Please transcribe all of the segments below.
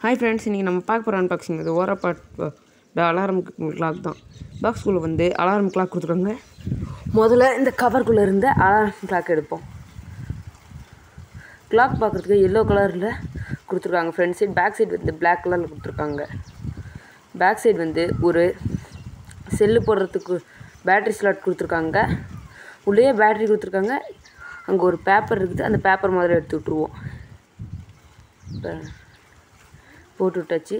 hi friends இன்றைக்கி நம்ம பார்க்க போகிற அன்பாக்சிங் இது ஓரப்பாட் அலாரம் கிளாக் தான் பாக்ஸ்குள்ளே வந்து அலாரம் கிளாக் கொடுத்துருக்காங்க முதல்ல இந்த கவருக்குள்ளே இருந்த அலாரம் கிளாக் எடுப்போம் கிளாக் பார்க்குறதுக்கு எல்லோ கலரில் கொடுத்துருக்காங்க ஃப்ரண்ட் சைடு பேக் சைடு வந்து பிளாக் கலரில் கொடுத்துருக்காங்க பேக் சைடு வந்து ஒரு செல்லு போடுறதுக்கு பேட்ரி ஸ்லாட் கொடுத்துருக்காங்க உள்ளேயே பேட்ரி கொடுத்துருக்காங்க அங்கே ஒரு பேப்பர் இருக்குது அந்த பேப்பர் மாதிரி எடுத்து விட்ருவோம் இப்போ போட்டு விட்டாச்சு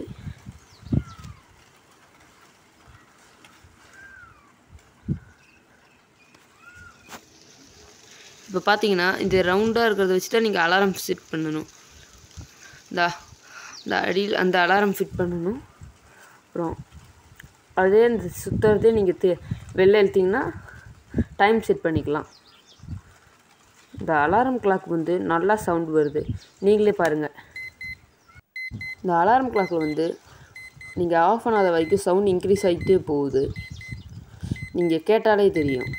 இப்போ பார்த்தீங்கன்னா இந்த ரவுண்டாக இருக்கிறத வச்சு தான் நீங்கள் அலாரம் செட் பண்ணணும் இந்த இந்த அடியில் அந்த அலாரம் ஃபிட் பண்ணணும் அப்புறம் அதே இந்த சுற்றுறதே நீங்கள் தே வெளில இழுத்தீங்கன்னா டைம் செட் பண்ணிக்கலாம் இந்த அலாரம் கிளாக் வந்து நல்லா சவுண்ட் வருது நீங்களே பாருங்கள் இந்த அலாரம் கிளாக்கில் வந்து நீங்கள் ஆஃப் பண்ணாத வரைக்கும் சவுண்ட் இன்க்ரீஸ் ஆகிட்டே போகுது நீங்கள் கேட்டாலே தெரியும்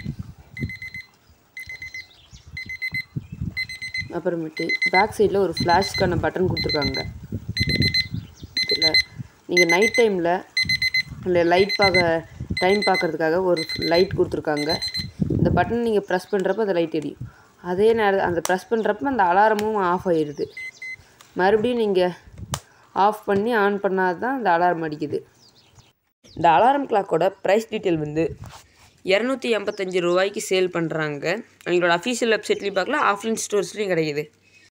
அப்புறமேட்டு பேக் சைடில் ஒரு ஃப்ளாஷ்க்கான பட்டன் கொடுத்துருக்காங்க இதில் நீங்கள் நைட் டைமில் இல்லை லைட் பார்க்க டைம் பார்க்குறதுக்காக ஒரு லைட் கொடுத்துருக்காங்க இந்த பட்டன் நீங்கள் ப்ரெஸ் பண்ணுறப்ப அந்த லைட் எரியும் அதே நேரம் அந்த ப்ரெஸ் பண்ணுறப்ப அந்த அலாரமும் ஆஃப் ஆயிடுது மறுபடியும் நீங்கள் ஆஃப் பண்ணி ஆன் பண்ணால் தான் இந்த அலாரம் அடிக்குது இந்த அலாரம் கிளாக்கோட ப்ரைஸ் டீட்டெயில் வந்து இரநூத்தி எண்பத்தஞ்சு ரூபாய்க்கு சேல் பண்ணுறாங்க எங்களோட அஃபீஷியல் வெப்சைட்லேயும் பார்க்கலாம் ஆஃப்லைன் ஸ்டோர்ஸ்லேயும் கிடைக்குது